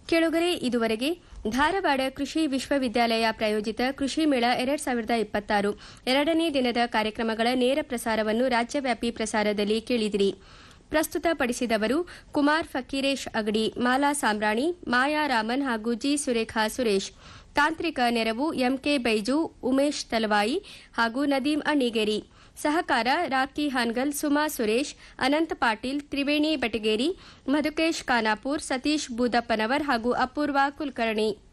ಕೆಳಗರೆ ಇದುವರೆಗೆ ಧಾರವಾಡ ಕೃಷಿ ವಿಶ್ವವಿದ್ಯಾಲಯ ಪ್ರಾಯೋಜಿತ ಕೃಷಿ ಮೇಳ ಎರಡ್ ಸಾವಿರದ ಇಪ್ಪತ್ತಾರು ಎರಡನೇ ದಿನದ ಕಾರ್ಯಕ್ರಮಗಳ ನೇರ ಪ್ರಸಾರವನ್ನು ರಾಜ್ಯವ್ಯಾಪಿ ಪ್ರಸಾರದಲ್ಲಿ ಕೇಳಿದಿರಿ ಪ್ರಸ್ತುತಪಡಿಸಿದವರು ಕುಮಾರ್ ಫಕೀರೇಶ್ ಅಗಡಿ ಮಾಲಾ ಸಾಮ್ರಾಣಿ ಮಾಯಾ ರಾಮನ್ ಹಾಗೂ ಜಿ ಸುರೇಖಾ ಸುರೇಶ್ ತಾಂತ್ರಿಕ ನೆರವು ಎಂಕೆ ಬೈಜು ಉಮೇಶ್ ತಲವಾಯಿ ಹಾಗೂ ನದೀಂ ಅಣ್ಣಿಗೇರಿ ಸಹಕಾರ ರಾಕಿ ಹಾನ್ಗಲ್ ಸುಮಾ ಸುರೇಶ್ ಅನಂತ ಪಾಟೀಲ್ ತ್ರಿವೇಣಿ ಬಟಗೇರಿ ಮಧುಕೇಶ್ ಖಾನಾಪುರ್ ಸತೀಶ್ ಬೂದಪ್ಪನವರ್ ಹಾಗೂ ಅಪೂರ್ವ ಕುಲಕರ್ಣಿ